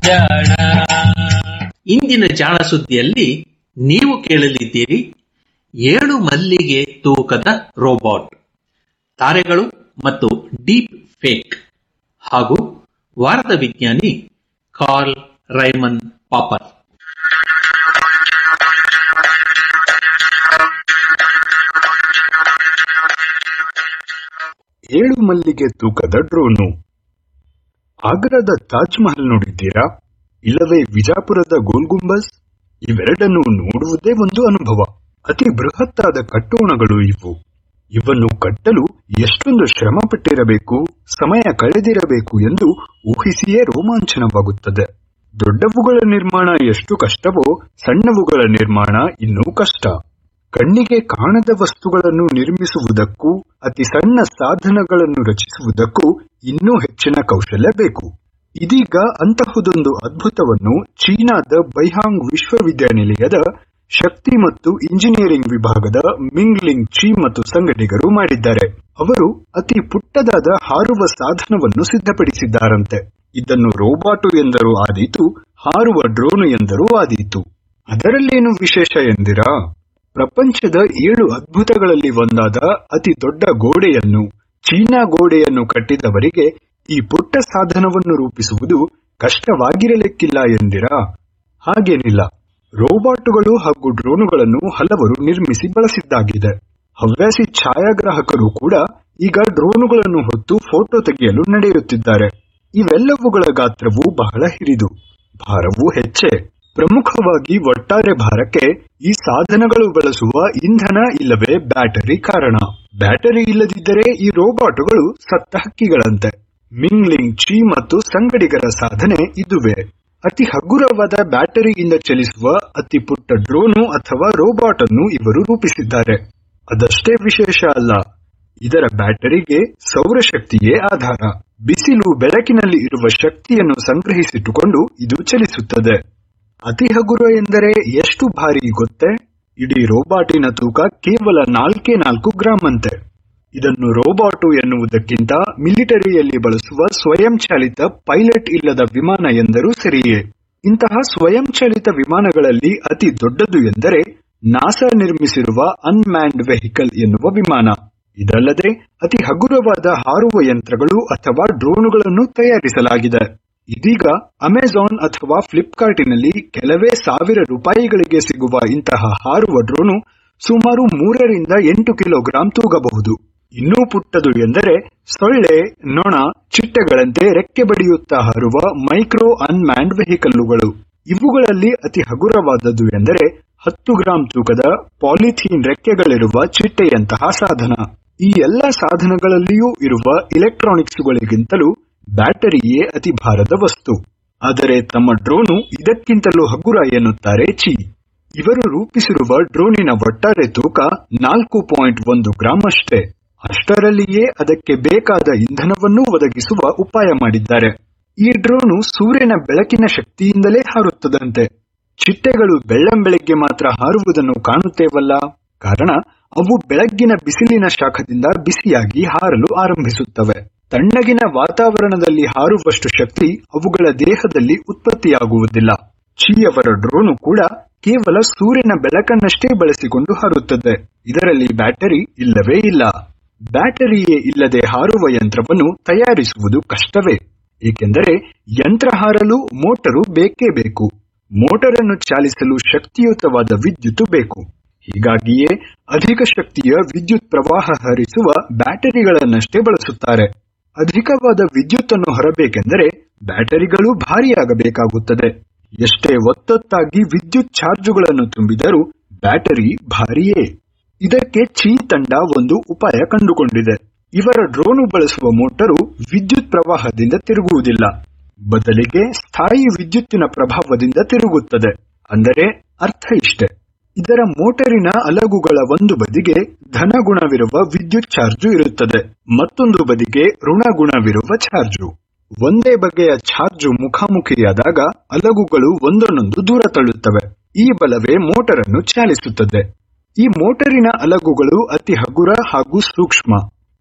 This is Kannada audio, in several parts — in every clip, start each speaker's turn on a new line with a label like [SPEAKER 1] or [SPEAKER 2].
[SPEAKER 1] ಜಾಣ
[SPEAKER 2] ಇಂದಿನ ಜಾಣ ಸುದ್ದಿಯಲ್ಲಿ ನೀವು ಕೇಳಲಿದ್ದೀರಿ ಏಳು ಮಲ್ಲಿಗೆ ತೂಕದ ರೋಬೋಟ್ ತಾರೆಗಳು ಮತ್ತು ಡೀಪ್ ಫೇಕ್ ಹಾಗೂ ವಾರದ ವಿಜ್ಞಾನಿ ಕಾರ್ಲ್ ರೈಮನ್ ಪಾಪರ್
[SPEAKER 3] ಏಳು ಮಲ್ಲಿಗೆ ತೂಕದ ಡ್ರೋನು ಆಗ್ರಾದ ತಾಜ್ ಮಹಲ್ ನೋಡಿದ್ದೀರಾ ಇಲ್ಲವೇ ವಿಜಾಪುರದ ಗೋಲ್ ಗುಂಬಸ್ ಇವೆರಡನ್ನು ನೋಡುವುದೇ ಒಂದು ಅನುಭವ ಅತಿ ಬೃಹತ್ತಾದ ಕಟ್ಟೋಣಗಳು ಇವು ಇವನ್ನು ಕಟ್ಟಲು ಎಷ್ಟೊಂದು ಶ್ರಮ ಪಟ್ಟಿರಬೇಕು ಸಮಯ ಕಳೆದಿರಬೇಕು ಎಂದು ಊಹಿಸಿಯೇ ರೋಮಾಂಚನವಾಗುತ್ತದೆ ದೊಡ್ಡವುಗಳ ನಿರ್ಮಾಣ ಎಷ್ಟು ಕಷ್ಟವೋ ಸಣ್ಣವುಗಳ ನಿರ್ಮಾಣ ಇನ್ನೂ ಕಷ್ಟ ಕಣ್ಣಿಗೆ ಕಾಣದ ವಸ್ತುಗಳನ್ನು ನಿರ್ಮಿಸುವುದಕ್ಕೂ ಅತಿ ಸಣ್ಣ ಸಾಧನಗಳನ್ನು ರಚಿಸುವುದಕ್ಕೂ ಇನ್ನೂ ಹೆಚ್ಚಿನ ಕೌಶಲ್ಯ ಬೇಕು ಇದೀಗ ಅಂತಹುದೊಂದು ಅದ್ಭುತವನ್ನು ಚೀನಾದ ಬೈಹಾಂಗ್ ವಿಶ್ವವಿದ್ಯಾನಿಲಯದ ಶಕ್ತಿ ಮತ್ತು ಇಂಜಿನಿಯರಿಂಗ್ ವಿಭಾಗದ ಮಿಂಗ್ಲಿಂಗ್ ಚಿ ಮತ್ತು ಸಂಗಡಿಗರು ಮಾಡಿದ್ದಾರೆ ಅವರು ಅತಿ ಪುಟ್ಟದಾದ ಹಾರುವ ಸಾಧನವನ್ನು ಸಿದ್ಧಪಡಿಸಿದ್ದಾರಂತೆ ಇದನ್ನು ರೋಬಾಟು ಎಂದರೂ ಆದೀತು ಹಾರುವ ಡ್ರೋನು ಎಂದರೂ ಆದೀತು ಅದರಲ್ಲೇನು ವಿಶೇಷ ಎಂದಿರಾ ಪ್ರಪಂಚದ ಏಳು ಅದ್ಭುತಗಳಲ್ಲಿ ಒಂದಾದ ಅತಿ ದೊಡ್ಡ ಗೋಡೆಯನ್ನು ಚೀನಾ ಗೋಡೆಯನ್ನು ಕಟ್ಟಿದವರಿಗೆ ಈ ಪುಟ್ಟ ಸಾಧನವನ್ನು ರೂಪಿಸುವುದು ಕಷ್ಟವಾಗಿರಲಿಕ್ಕಿಲ್ಲ ಎಂದಿರಾ ಹಾಗೇನಿಲ್ಲ ರೋಬೋಟುಗಳು ಹಾಗೂ ಡ್ರೋನುಗಳನ್ನು ಹಲವರು ನಿರ್ಮಿಸಿ ಬಳಸಿದ್ದಾಗಿದೆ ಹವ್ಯಾಸಿ ಛಾಯಾಗ್ರಾಹಕರು ಕೂಡ ಈಗ ಡ್ರೋನುಗಳನ್ನು ಹೊತ್ತು ಫೋಟೋ ತೆಗೆಯಲು ನಡೆಯುತ್ತಿದ್ದಾರೆ ಇವೆಲ್ಲವುಗಳ ಗಾತ್ರವು ಬಹಳ ಹಿರಿದು ಭಾರವೂ ಹೆಚ್ಚೆ ಪ್ರಮುಖವಾಗಿ ಒಟ್ಟಾರೆ ಭಾರಕ್ಕೆ ಈ ಸಾಧನಗಳು ಬಳಸುವ ಇಂಧನ ಇಲ್ಲವೇ ಬ್ಯಾಟರಿ ಕಾರಣ ಬ್ಯಾಟರಿ ಇಲ್ಲದಿದ್ದರೆ ಈ ರೋಬೋಟುಗಳು ಸತ್ತ ಹಕ್ಕಿಗಳಂತೆ ಮಿಂಗ್ಲಿಂಗ್ ಚಿ ಮತ್ತು ಸಂಗಡಿಗರ ಸಾಧನೆ ಇದುವೇ ಅತಿ ಹಗುರವಾದ ಬ್ಯಾಟರಿಯಿಂದ ಚಲಿಸುವ ಅತಿ ಪುಟ್ಟ ಡ್ರೋನು ಅಥವಾ ರೋಬೋಟ್ ಅನ್ನು ಇವರು ರೂಪಿಸಿದ್ದಾರೆ ಅದಷ್ಟೇ ವಿಶೇಷ ಅಲ್ಲ ಇದರ ಬ್ಯಾಟರಿಗೆ ಸೌರಶಕ್ತಿಯೇ ಆಧಾರ ಬಿಸಿಲು ಬೆಳಕಿನಲ್ಲಿ ಇರುವ ಶಕ್ತಿಯನ್ನು ಸಂಗ್ರಹಿಸಿಟ್ಟುಕೊಂಡು ಇದು ಚಲಿಸುತ್ತದೆ ಅತಿ ಹಗುರ ಎಂದರೆ ಎಷ್ಟು ಭಾರಿ ಗೊತ್ತೇ ಇಡೀ ರೋಬೋಟಿನ ತೂಕ ಕೇವಲ ನಾಲ್ಕೇ ನಾಲ್ಕು ಗ್ರಾಂ ಅಂತೆ ಇದನ್ನು ರೋಬೋಟು ಎನ್ನುವುದಕ್ಕಿಂತ ಮಿಲಿಟರಿಯಲ್ಲಿ ಬಳಸುವ ಸ್ವಯಂಚಾಲಿತ ಪೈಲಟ್ ಇಲ್ಲದ ವಿಮಾನ ಎಂದರೂ ಸರಿಯೇ ಇಂತಹ ಸ್ವಯಂಚಾಲಿತ ವಿಮಾನಗಳಲ್ಲಿ ಅತಿ ದೊಡ್ಡದು ಎಂದರೆ ನಾಸಾ ನಿರ್ಮಿಸಿರುವ ಅನ್ಮ್ಯಾನ್ಡ್ ವೆಹಿಕಲ್ ಎನ್ನುವ ವಿಮಾನ ಇದಲ್ಲದೆ ಅತಿ ಹಗುರವಾದ ಹಾರುವ ಯಂತ್ರಗಳು ಅಥವಾ ಡ್ರೋನುಗಳನ್ನು ತಯಾರಿಸಲಾಗಿದೆ ಇದೀಗ ಅಮೆಜಾನ್ ಅಥವಾ ಫ್ಲಿಪ್ಕಾರ್ಟಿನಲ್ಲಿ ಕೆಲವೇ ಸಾವಿರ ರೂಪಾಯಿಗಳಿಗೆ ಸಿಗುವ ಇಂತಹ ಹಾರುವ ಡ್ರೋನು ಸುಮಾರು ಮೂರರಿಂದ ಎಂಟು ಕಿಲೋಗ್ರಾಂ ತೂಗಬಹುದು ಇನ್ನೂ ಪುಟ್ಟದು ಎಂದರೆ ಸೊಳ್ಳೆ ನೊಣ ಚಿಟ್ಟೆಗಳಂತೆ ರೆಕ್ಕೆ ಬಡಿಯುತ್ತಾ ಹಾರುವ ಮೈಕ್ರೋ ಅನ್ಮ್ಯಾನ್ಡ್ ವೆಹಿಕಲ್ಲುಗಳು ಇವುಗಳಲ್ಲಿ ಅತಿ ಹಗುರವಾದದ್ದು ಎಂದರೆ ಹತ್ತು ಗ್ರಾಂ ತೂಕದ ಪಾಲಿಥೀನ್ ರೆಕ್ಕೆಗಳಿರುವ ಚಿಟ್ಟೆಯಂತಹ ಸಾಧನ ಈ ಎಲ್ಲ ಸಾಧನಗಳಲ್ಲಿಯೂ ಇರುವ ಇಲೆಕ್ಟ್ರಾನಿಕ್ಸ್ಗಳಿಗಿಂತಲೂ ಬ್ಯಾಟರಿಯೇ ಅತಿ ಭಾರದ ವಸ್ತು ಆದರೆ ತಮ್ಮ ಡ್ರೋನು ಇದಕ್ಕಿಂತಲೂ ಹಗುರ ಎನ್ನುತ್ತಾರೆ ಚಿ ಇವರು ರೂಪಿಸಿರುವ ಡ್ರೋನಿನ ಒಟ್ಟಾರೆ ತೂಕ ನಾಲ್ಕು ಪಾಯಿಂಟ್ ಒಂದು ಗ್ರಾಂ ಅಷ್ಟೇ ಅಷ್ಟರಲ್ಲಿಯೇ ಅದಕ್ಕೆ ಬೇಕಾದ ಇಂಧನವನ್ನೂ ಒದಗಿಸುವ ಉಪಾಯ ಮಾಡಿದ್ದಾರೆ ಈ ಡ್ರೋನು ಸೂರ್ಯನ ಬೆಳಕಿನ ಶಕ್ತಿಯಿಂದಲೇ ಹಾರುತ್ತದಂತೆ ಚಿಟ್ಟೆಗಳು ಬೆಳ್ಳಂಬೆಳಗ್ಗೆ ಮಾತ್ರ ಹಾರುವುದನ್ನು ಕಾಣುತ್ತೇವಲ್ಲ ಕಾರಣ ಅವು ಬೆಳಗ್ಗಿನ ಬಿಸಿಲಿನ ಶಾಖದಿಂದ ಬಿಸಿಯಾಗಿ ಹಾರಲು ಆರಂಭಿಸುತ್ತವೆ ತಣ್ಣಗಿನ ವಾತಾವರಣದಲ್ಲಿ ಹಾರುವಷ್ಟು ಶಕ್ತಿ ಅವುಗಳ ದೇಹದಲ್ಲಿ ಉತ್ಪತ್ತಿಯಾಗುವುದಿಲ್ಲ ಚೀಯವರ ಡ್ರೋನು ಕೂಡ ಕೇವಲ ಸೂರ್ಯನ ಬೆಳಕನ್ನಷ್ಟೇ ಬಳಸಿಕೊಂಡು ಹಾರುತ್ತದೆ ಇದರಲ್ಲಿ ಬ್ಯಾಟರಿ ಇಲ್ಲವೇ ಇಲ್ಲ ಬ್ಯಾಟರಿಯೇ ಇಲ್ಲದೆ ಹಾರುವ ಯಂತ್ರವನ್ನು ತಯಾರಿಸುವುದು ಕಷ್ಟವೇ ಏಕೆಂದರೆ ಯಂತ್ರ ಹಾರಲು ಮೋಟರು ಬೇಕೇ ಬೇಕು ಮೋಟರನ್ನು ಚಾಲಿಸಲು ಶಕ್ತಿಯುತವಾದ ವಿದ್ಯುತ್ ಬೇಕು ಹೀಗಾಗಿಯೇ ಅಧಿಕ ಶಕ್ತಿಯ ವಿದ್ಯುತ್ ಪ್ರವಾಹ ಹರಿಸುವ ಬ್ಯಾಟರಿಗಳನ್ನಷ್ಟೇ ಬಳಸುತ್ತಾರೆ ಅಧಿಕವಾದ ವಿದ್ಯುತ್ ಅನ್ನು ಹೊರಬೇಕೆಂದರೆ ಬ್ಯಾಟರಿಗಳು ಭಾರಿಯಾಗಬೇಕಾಗುತ್ತದೆ ಎಷ್ಟೇ ಒತ್ತೊತ್ತಾಗಿ ವಿದ್ಯುತ್ ಚಾರ್ಜುಗಳನ್ನು ತುಂಬಿದರೂ ಬ್ಯಾಟರಿ ಭಾರಿಯೇ ಇದಕ್ಕೆ ಚೀ ತಂಡ ಒಂದು ಉಪಾಯ ಕಂಡುಕೊಂಡಿದೆ ಇವರ ಡ್ರೋನು ಬಳಸುವ ಮೋಟರು ವಿದ್ಯುತ್ ಪ್ರವಾಹದಿಂದ ತಿರುಗುವುದಿಲ್ಲ ಬದಲಿಗೆ ಸ್ಥಾಯಿ ವಿದ್ಯುತ್ತಿನ ಪ್ರಭಾವದಿಂದ ತಿರುಗುತ್ತದೆ ಅಂದರೆ ಅರ್ಥ ಇಷ್ಟೆ ಇದರ ಮೋಟರಿನ ಅಲಗುಗಳ ಒಂದು ಬದಿಗೆ ಧನಗುಣವಿರುವ ವಿದ್ಯುತ್ ಚಾರ್ಜು ಇರುತ್ತದೆ ಮತ್ತೊಂದು ಬದಿಗೆ ಋಣಗುಣವಿರುವ ಚಾರ್ಜು ಒಂದೇ ಬಗೆಯ ಚಾರ್ಜು ಮುಖಾಮುಖಿಯಾದಾಗ ಅಲಗುಗಳು ಒಂದನ್ನೊಂದು ದೂರ ತಳ್ಳುತ್ತವೆ ಈ ಬಲವೇ ಮೋಟರನ್ನು ಚಾಲಿಸುತ್ತದೆ ಈ ಮೋಟರಿನ ಅಲಗುಗಳು ಅತಿ ಹಗುರ ಹಾಗೂ ಸೂಕ್ಷ್ಮ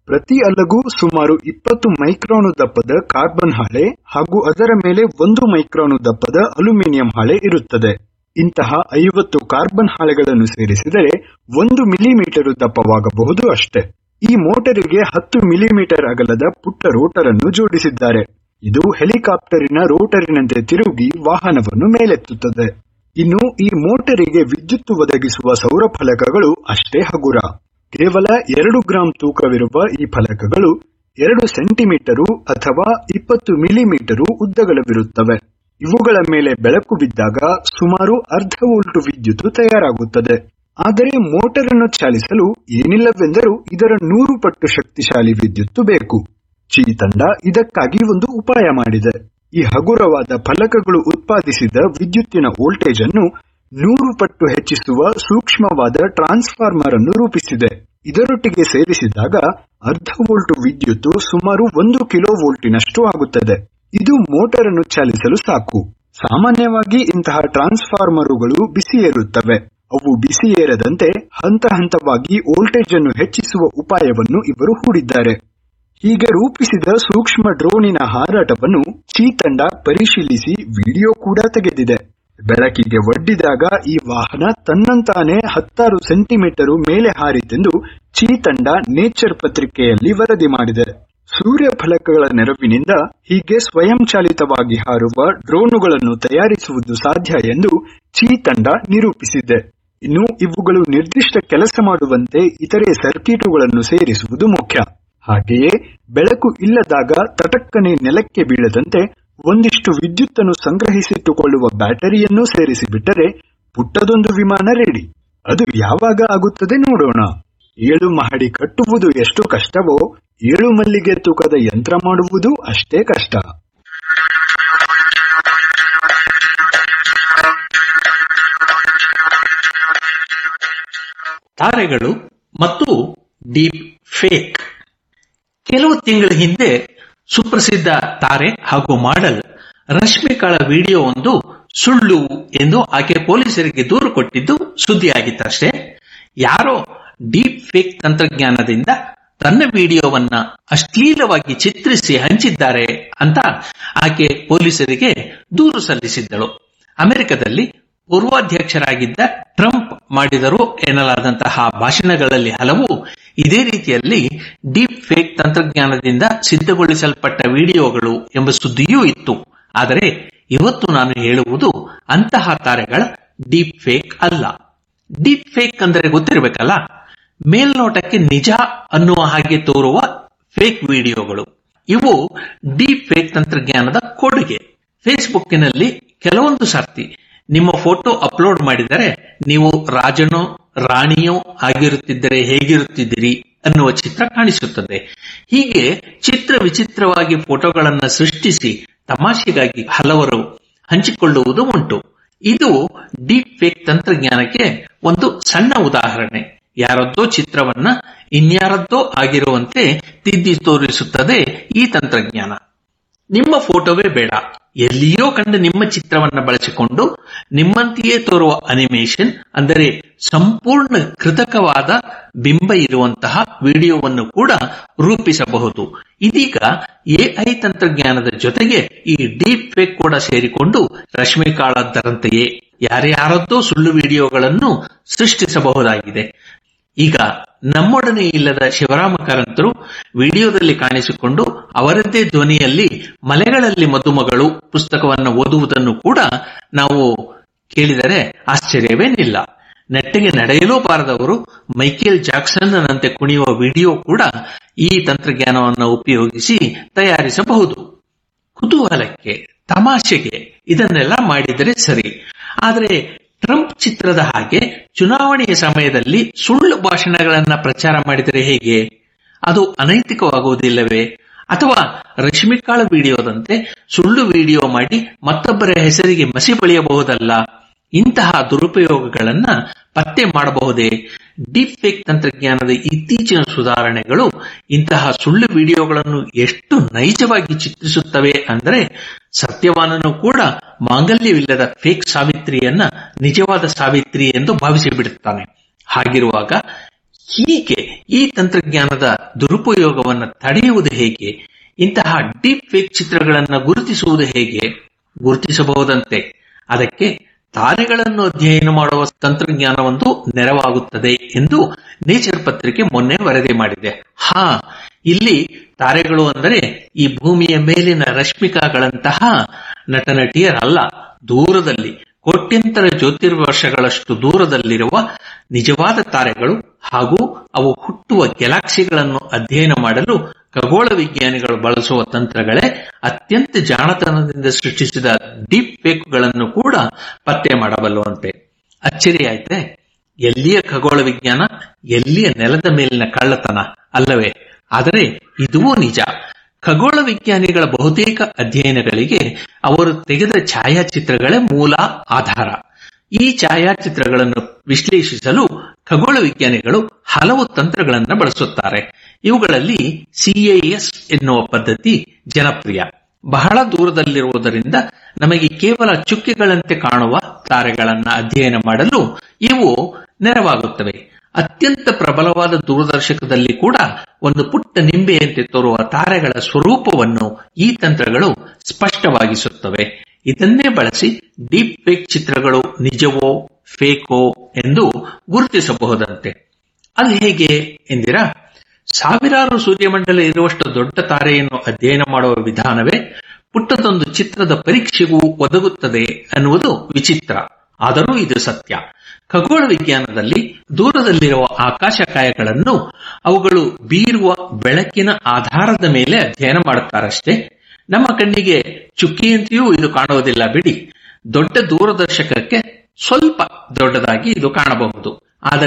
[SPEAKER 3] ಪ್ರತಿ ಅಲಗು ಸುಮಾರು ಇಪ್ಪತ್ತು ಮೈಕ್ರಾನು ದಪ್ಪದ ಕಾರ್ಬನ್ ಹಾಳೆ ಹಾಗೂ ಅದರ ಮೇಲೆ ಒಂದು ಮೈಕ್ರಾನು ದಪ್ಪದ ಅಲ್ಯೂಮಿನಿಯಂ ಹಾಳೆ ಇರುತ್ತದೆ ಇಂತಹ ಐವತ್ತು ಕಾರ್ಬನ್ ಹಾಳೆಗಳನ್ನು ಸೇರಿಸಿದರೆ ಒಂದು ಮಿಲಿಮೀಟರ್ ದಪ್ಪವಾಗಬಹುದು ಅಷ್ಟೇ ಈ ಮೋಟರಿಗೆ ಹತ್ತು ಮಿಲಿಮೀಟರ್ ಅಗಲದ ಪುಟ್ಟ ರೋಟರ್ ಅನ್ನು ಜೋಡಿಸಿದ್ದಾರೆ ಇದು ಹೆಲಿಕಾಪ್ಟರಿನ ರೋಟರಿನಂತೆ ತಿರುಗಿ ವಾಹನವನ್ನು ಮೇಲೆತ್ತುತ್ತದೆ ಇನ್ನು ಈ ಮೋಟರಿಗೆ ವಿದ್ಯುತ್ ಒದಗಿಸುವ ಸೌರ ಫಲಕಗಳು ಅಷ್ಟೇ ಹಗುರ ಕೇವಲ ಎರಡು ಗ್ರಾಂ ತೂಕವಿರುವ ಈ ಫಲಕಗಳು ಎರಡು ಸೆಂಟಿಮೀಟರು ಅಥವಾ ಇಪ್ಪತ್ತು ಮಿಲಿಮೀಟರು ಉದ್ದಗಳವಿರುತ್ತವೆ ಇವುಗಳ ಮೇಲೆ ಬೆಳಕು ಬಿದ್ದಾಗ ಸುಮಾರು ಅರ್ಧ ವೋಲ್ಟ್ ವಿದ್ಯುತ್ ತಯಾರಾಗುತ್ತದೆ ಆದರೆ ಮೋಟರ್ ಅನ್ನು ಚಾಲಿಸಲು ಏನಿಲ್ಲವೆಂದರೂ ಇದರ ನೂರು ಪಟ್ಟು ಶಕ್ತಿಶಾಲಿ ವಿದ್ಯುತ್ ಬೇಕು ಚೀ ತಂಡ ಇದಕ್ಕಾಗಿ ಒಂದು ಉಪಾಯ ಮಾಡಿದೆ ಈ ಹಗುರವಾದ ಫಲಕಗಳು ಉತ್ಪಾದಿಸಿದ ವಿದ್ಯುತ್ತಿನ ವೋಲ್ಟೇಜ್ ಅನ್ನು ನೂರು ಪಟ್ಟು ಹೆಚ್ಚಿಸುವ ಸೂಕ್ಷ್ಮವಾದ ಟ್ರಾನ್ಸ್ಫಾರ್ಮರ್ ಅನ್ನು ರೂಪಿಸಿದೆ ಇದರೊಟ್ಟಿಗೆ ಸೇರಿಸಿದಾಗ ಅರ್ಧ ವೋಲ್ಟ್ ವಿದ್ಯುತ್ ಸುಮಾರು ಒಂದು ಕಿಲೋ ವೋಲ್ಟಿನಷ್ಟು ಆಗುತ್ತದೆ ಇದು ಮೋಟರ್ ಅನ್ನು ಚಾಲಿಸಲು ಸಾಕು ಸಾಮಾನ್ಯವಾಗಿ ಇಂತಹ ಟ್ರಾನ್ಸ್ಫಾರ್ಮರುಗಳು ಬಿಸಿಯೇರುತ್ತವೆ ಅವು ಬಿಸಿಯೇರದಂತೆ ಹಂತ ಹಂತವಾಗಿ ವೋಲ್ಟೇಜ್ ಅನ್ನು ಹೆಚ್ಚಿಸುವ ಉಪಾಯವನ್ನು ಇವರು ಹೂಡಿದ್ದಾರೆ ಹೀಗೆ ರೂಪಿಸಿದ ಸೂಕ್ಷ್ಮ ಡ್ರೋನಿನ ಹಾರಾಟವನ್ನು ಚೀ ತಂಡ ಪರಿಶೀಲಿಸಿ ವಿಡಿಯೋ ಕೂಡ ತೆಗೆದಿದೆ ಬೆಳಕಿಗೆ ಒಡ್ಡಿದಾಗ ಈ ವಾಹನ ತನ್ನಂತಾನೆ ಹತ್ತಾರು ಸೆಂಟಿಮೀಟರ್ ಮೇಲೆ ಹಾರಿತೆಂದು ಚೀ ತಂಡ ನೇಚರ್ ಪತ್ರಿಕೆಯಲ್ಲಿ ವರದಿ ಮಾಡಿದೆ ಸೂರ್ಯ ಫಲಕಗಳ ನೆರವಿನಿಂದ ಹೀಗೆ ಸ್ವಯಂಚಾಲಿತವಾಗಿ ಹಾರುವ ಡ್ರೋನುಗಳನ್ನು ತಯಾರಿಸುವುದು ಸಾಧ್ಯ ಎಂದು ಚೀ ತಂಡ ನಿರೂಪಿಸಿದೆ ಇನ್ನು ಇವುಗಳು ನಿರ್ದಿಷ್ಟ ಕೆಲಸ ಮಾಡುವಂತೆ ಇತರೆ ಸರ್ಕಿಟುಗಳನ್ನು ಸೇರಿಸುವುದು ಮುಖ್ಯ ಹಾಗೆಯೇ ಬೆಳಕು ಇಲ್ಲದಾಗ ತಟಕ್ಕನೆ ನೆಲಕ್ಕೆ ಬೀಳದಂತೆ ಒಂದಿಷ್ಟು ವಿದ್ಯುತ್ತನ್ನು ಸಂಗ್ರಹಿಸಿಟ್ಟುಕೊಳ್ಳುವ ಬ್ಯಾಟರಿಯನ್ನು ಸೇರಿಸಿಬಿಟ್ಟರೆ ಪುಟ್ಟದೊಂದು ವಿಮಾನ ರೆಡಿ ಅದು ಯಾವಾಗ ಆಗುತ್ತದೆ ನೋಡೋಣ ಏಳು ಮಹಡಿ ಕಟ್ಟುವುದು ಎಷ್ಟು ಕಷ್ಟವೋ ಏಳು ಮಲ್ಲಿಗೆ ತೂಕದ ಯಂತ್ರ ಮಾಡುವುದು ಅಷ್ಟೇ ಕಷ್ಟ
[SPEAKER 2] ತಾರೆಗಳು ಮತ್ತು ಡೀಪ್ ಫೇಕ್ ಕೆಲವು ತಿಂಗಳ ಹಿಂದೆ ಸುಪ್ರಸಿದ್ಧ ತಾರೆ ಹಾಗೂ ಮಾಡೆಲ್ ರಶ್ಮಿಕಾಳ ವಿಡಿಯೋ ಒಂದು ಸುಳ್ಳು ಎಂದು ಆಕೆ ಪೊಲೀಸರಿಗೆ ದೂರು ಕೊಟ್ಟಿದ್ದು ಸುದ್ದಿಯಾಗಿತ್ತಷ್ಟೇ ಯಾರೋ ಡೀಪ್ ಫೇಕ್ ತಂತ್ರಜ್ಞಾನದಿಂದ ತನ್ನ ವಿಡಿಯೋವನ್ನ ಅಶ್ಲೀಲವಾಗಿ ಚಿತ್ರಿಸಿ ಹಂಚಿದ್ದಾರೆ ಅಂತ ಆಕೆ ಪೊಲೀಸರಿಗೆ ದೂರು ಸಲ್ಲಿಸಿದ್ದಳು ಅಮೆರಿಕದಲ್ಲಿ ಪೂರ್ವಾಧ್ಯಕ್ಷರಾಗಿದ್ದ ಟ್ರಂಪ್ ಮಾಡಿದರು ಎನ್ನಲಾದಂತಹ ಭಾಷಣಗಳಲ್ಲಿ ಹಲವು ಇದೇ ರೀತಿಯಲ್ಲಿ ಡೀಪ್ ಫೇಕ್ ತಂತ್ರಜ್ಞಾನದಿಂದ ಸಿದ್ಧಗೊಳಿಸಲ್ಪಟ್ಟ ವಿಡಿಯೋಗಳು ಎಂಬ ಸುದ್ದಿಯೂ ಇತ್ತು ಆದರೆ ಇವತ್ತು ನಾನು ಹೇಳುವುದು ಅಂತಹ ತಾರೆಗಳ ಡೀಪ್ ಫೇಕ್ ಅಲ್ಲ ಡೀಪ್ ಫೇಕ್ ಅಂದರೆ ಗೊತ್ತಿರಬೇಕಲ್ಲ ಮೇಲ್ನೋಟಕ್ಕೆ ನಿಜ ಅನ್ನುವ ಹಾಗೆ ತೋರುವ ಫೇಕ್ ವಿಡಿಯೋಗಳು ಇವು ಡೀಪ್ ಫೇಕ್ ತಂತ್ರಜ್ಞಾನದ ಕೊಡುಗೆ ಫೇಸ್ಬುಕ್ಕಿನಲ್ಲಿ ಕೆಲವೊಂದು ಸರ್ತಿ ನಿಮ್ಮ ಫೋಟೋ ಅಪ್ಲೋಡ್ ಮಾಡಿದರೆ ನೀವು ರಾಜನೋ ರಾಣಿಯೋ ಆಗಿರುತ್ತಿದ್ದರೆ ಹೇಗಿರುತ್ತಿದ್ದೀರಿ ಅನ್ನುವ ಚಿತ್ರ ಕಾಣಿಸುತ್ತದೆ ಹೀಗೆ ಚಿತ್ರ ವಿಚಿತ್ರವಾಗಿ ಫೋಟೋಗಳನ್ನು ಸೃಷ್ಟಿಸಿ ತಮಾಷೆಗಾಗಿ ಹಲವರು ಹಂಚಿಕೊಳ್ಳುವುದು ಉಂಟು ಇದು ಡೀಪ್ ಫೇಕ್ ತಂತ್ರಜ್ಞಾನಕ್ಕೆ ಒಂದು ಸಣ್ಣ ಉದಾಹರಣೆ ಯಾರದ್ದೋ ಚಿತ್ರವನ್ನ ಇನ್ಯಾರದ್ದೋ ಆಗಿರುವಂತೆ ತಿದ್ದಿ ತೋರಿಸುತ್ತದೆ ಈ ತಂತ್ರಜ್ಞಾನ ನಿಮ್ಮ ಫೋಟೋವೇ ಬೇಡ ಎಲ್ಲಿಯೋ ಕಂಡ ನಿಮ್ಮ ಚಿತ್ರವನ್ನ ಬಳಸಿಕೊಂಡು ನಿಮ್ಮಂತೆಯೇ ತೋರುವ ಅನಿಮೇಷನ್ ಅಂದರೆ ಸಂಪೂರ್ಣ ಕೃತಕವಾದ ಬಿಂಬ ಇರುವಂತಹ ವಿಡಿಯೋವನ್ನು ಕೂಡ ರೂಪಿಸಬಹುದು ಇದೀಗ ಎಐ ತಂತ್ರಜ್ಞಾನದ ಜೊತೆಗೆ ಈ ಡೀಪ್ ಫೇಕ್ ಕೂಡ ಸೇರಿಕೊಂಡು ರಶ್ಮಿಕಾಳದ್ದರಂತೆಯೇ ಯಾರ್ಯಾರದ್ದೋ ಸುಳ್ಳು ವಿಡಿಯೋಗಳನ್ನು ಸೃಷ್ಟಿಸಬಹುದಾಗಿದೆ ಈಗ ನಮ್ಮೊಡನೆ ಇಲ್ಲದ ಶಿವರಾಮ ಕಾರಂತರು ವಿಡಿಯೋದಲ್ಲಿ ಕಾಣಿಸಿಕೊಂಡು ಅವರದ್ದೇ ಧ್ವನಿಯಲ್ಲಿ ಮಲೆಗಳಲ್ಲಿ ಮದುಮಗಳು ಪುಸ್ತಕವನ್ನು ಓದುವುದನ್ನು ಕೂಡ ನಾವು ಕೇಳಿದರೆ ಆಶ್ಚರ್ಯವೇನಿಲ್ಲ ನೆಟ್ಟಿಗೆ ನಡೆಯಲೂ ಬಾರದವರು ಮೈಕೇಲ್ ಜಾಕ್ಸನ್ನಂತೆ ಕುಣಿಯುವ ವಿಡಿಯೋ ಕೂಡ ಈ ತಂತ್ರಜ್ಞಾನವನ್ನು ಉಪಯೋಗಿಸಿ ತಯಾರಿಸಬಹುದು ಕುತೂಹಲಕ್ಕೆ ತಮಾಷೆಗೆ ಇದನ್ನೆಲ್ಲ ಮಾಡಿದರೆ ಸರಿ ಆದರೆ ಟ್ರಂಪ್ ಚಿತ್ರದ ಹಾಗೆ ಚುನಾವಣೆಯ ಸಮಯದಲ್ಲಿ ಸುಳ್ಳು ಭಾಷಣಗಳನ್ನ ಪ್ರಚಾರ ಮಾಡಿದರೆ ಹೇಗೆ ಅದು ಅನೈತಿಕವಾಗುವುದಿಲ್ಲವೇ ಅಥವಾ ರಶ್ಮಿಕಾಳ ವಿಡಿಯೋದಂತೆ ಸುಳ್ಳು ವಿಡಿಯೋ ಮಾಡಿ ಮತ್ತೊಬ್ಬರ ಹೆಸರಿಗೆ ಮಸಿ ಬಳಿಯಬಹುದಲ್ಲ ಇಂತಹ ದುರುಪಯೋಗಗಳನ್ನ ಪತ್ತೆ ಮಾಡಬಹುದೇ ಡೀಪ್ ಫೇಕ್ ತಂತ್ರಜ್ಞಾನದ ಇತ್ತೀಚಿನ ಸುಧಾರಣೆಗಳು ಇಂತಹ ಸುಳ್ಳು ವಿಡಿಯೋಗಳನ್ನು ಎಷ್ಟು ನೈಜವಾಗಿ ಚಿತ್ರಿಸುತ್ತವೆ ಅಂದರೆ ಸತ್ಯವಾನನು ಕೂಡ ಮಾಂಗಲ್ಯವಿಲ್ಲದ ಫೇಕ್ ಸಾವಿತ್ರಿಯನ್ನ ನಿಜವಾದ ಸಾವಿತ್ರಿ ಎಂದು ಭಾವಿಸಿ ಬಿಡುತ್ತಾನೆ ಹಾಗಿರುವಾಗ ಹೀಗೆ ಈ ತಂತ್ರಜ್ಞಾನದ ದುರುಪಯೋಗವನ್ನು ತಡೆಯುವುದು ಹೇಗೆ ಇಂತಹ ಡೀಪ್ ಫೇಕ್ ಚಿತ್ರಗಳನ್ನು ಗುರುತಿಸುವುದು ಹೇಗೆ ಗುರುತಿಸಬಹುದಂತೆ ಅದಕ್ಕೆ ತಾರೆಗಳನ್ನು ಅಧ್ಯಯನ ಮಾಡುವ ತಂತ್ರಜ್ಞಾನವೊಂದು ನೆರವಾಗುತ್ತದೆ ಎಂದು ನೇಚರ್ ಪತ್ರಿಕೆ ಮೊನ್ನೆ ವರದಿ ಮಾಡಿದೆ ಹಾ ಇಲ್ಲಿ ತಾರೆಗಳು ಅಂದರೆ ಈ ಭೂಮಿಯ ಮೇಲಿನ ರಶ್ಮಿಕಾಗಳಂತಹ ನಟನಟಿಯರಲ್ಲ ದೂರದಲ್ಲಿ ಕೋಟ್ಯಂತರ ಜ್ಯೋತಿರ್ವರ್ಷಗಳಷ್ಟು ದೂರದಲ್ಲಿರುವ ನಿಜವಾದ ತಾರೆಗಳು ಹಾಗೂ ಅವು ಹುಟ್ಟುವ ಗ್ಯಾಲಾಕ್ಸಿಗಳನ್ನು ಅಧ್ಯಯನ ಮಾಡಲು ಖಗೋಳ ವಿಜ್ಞಾನಿಗಳು ಬಳಸುವ ತಂತ್ರಗಳೇ ಅತ್ಯಂತ ಜಾಣತನದಿಂದ ಸೃಷ್ಟಿಸಿದ ಡೀಪ್ ಫೇಕ್ಗಳನ್ನು ಕೂಡ ಪತ್ತೆ ಮಾಡಬಲ್ಲುವಂತೆ ಅಚ್ಚರಿಯಾಯ್ತೆ ಎಲ್ಲಿಯ ಖಗೋಳ ವಿಜ್ಞಾನ ಎಲ್ಲಿಯ ನೆಲದ ಮೇಲಿನ ಕಳ್ಳತನ ಅಲ್ಲವೇ ಆದರೆ ಇದೂ ನಿಜ ಖಗೋಳ ವಿಜ್ಞಾನಿಗಳ ಬಹುತೇಕ ಅಧ್ಯಯನಗಳಿಗೆ ಅವರು ತೆಗೆದ ಛಾಯಾಚಿತ್ರಗಳೇ ಮೂಲ ಆಧಾರ ಈ ಛಾಯಾಚಿತ್ರಗಳನ್ನು ವಿಶ್ಲೇಷಿಸಲು ಖಗೋಳ ವಿಜ್ಞಾನಿಗಳು ಹಲವು ತಂತ್ರಗಳನ್ನು ಬಳಸುತ್ತಾರೆ ಇವುಗಳಲ್ಲಿ ಸಿಎಎಸ್ ಎನ್ನುವ ಪದ್ಧತಿ ಜನಪ್ರಿಯ ಬಹಳ ದೂರದಲ್ಲಿರುವುದರಿಂದ ನಮಗೆ ಕೇವಲ ಚುಕ್ಕೆಗಳಂತೆ ಕಾಣುವ ತಾರೆಗಳನ್ನು ಅಧ್ಯಯನ ಮಾಡಲು ಇವು ನೆರವಾಗುತ್ತವೆ ಅತ್ಯಂತ ಪ್ರಬಲವಾದ ದೂರದರ್ಶಕದಲ್ಲಿ ಕೂಡ ಒಂದು ಪುಟ್ಟ ನಿಂಬೆಯಂತೆ ತೋರುವ ತಾರೆಗಳ ಸ್ವರೂಪವನ್ನು ಈ ತಂತ್ರಗಳು ಸ್ಪಷ್ಟವಾಗಿಸುತ್ತವೆ ಇದನ್ನೇ ಬಳಸಿ ಡೀಪ್ ಫೇಕ್ ಚಿತ್ರಗಳು ನಿಜವೋ ಫೇಕೋ ಎಂದು ಗುರುತಿಸಬಹುದಂತೆ ಅದು ಹೇಗೆ ಎಂದಿರಾ ಸಾವಿರಾರು ಸೂರ್ಯಮಂಡಲ ಇರುವಷ್ಟು ದೊಡ್ಡ ತಾರೆಯನ್ನು ಅಧ್ಯಯನ ಮಾಡುವ ವಿಧಾನವೇ ಪುಟ್ಟದೊಂದು ಚಿತ್ರದ ಪರೀಕ್ಷೆಗೂ ಒದಗುತ್ತದೆ ಅನ್ನುವುದು ವಿಚಿತ್ರ ಆದರೂ ಇದು ಸತ್ಯ ಖಗೋಳ ವಿಜ್ಞಾನದಲ್ಲಿ ದೂರದಲ್ಲಿರುವ ಆಕಾಶಕಾಯಗಳನ್ನು ಅವುಗಳು ಬೀರುವ ಬೆಳಕಿನ ಆಧಾರದ ಮೇಲೆ ಅಧ್ಯಯನ ಮಾಡುತ್ತಾರಷ್ಟೇ ನಮ್ಮ ಕಣ್ಣಿಗೆ ಚುಕ್ಕಿಯಂತೆಯೂ ಇದು ಕಾಣುವುದಿಲ್ಲ ಬಿಡಿ ದೊಡ್ಡ ದೂರದರ್ಶಕಕ್ಕೆ ಸ್ವಲ್ಪ ದೊಡ್ಡದಾಗಿ ಇದು ಕಾಣಬಹುದು ಆದರೆ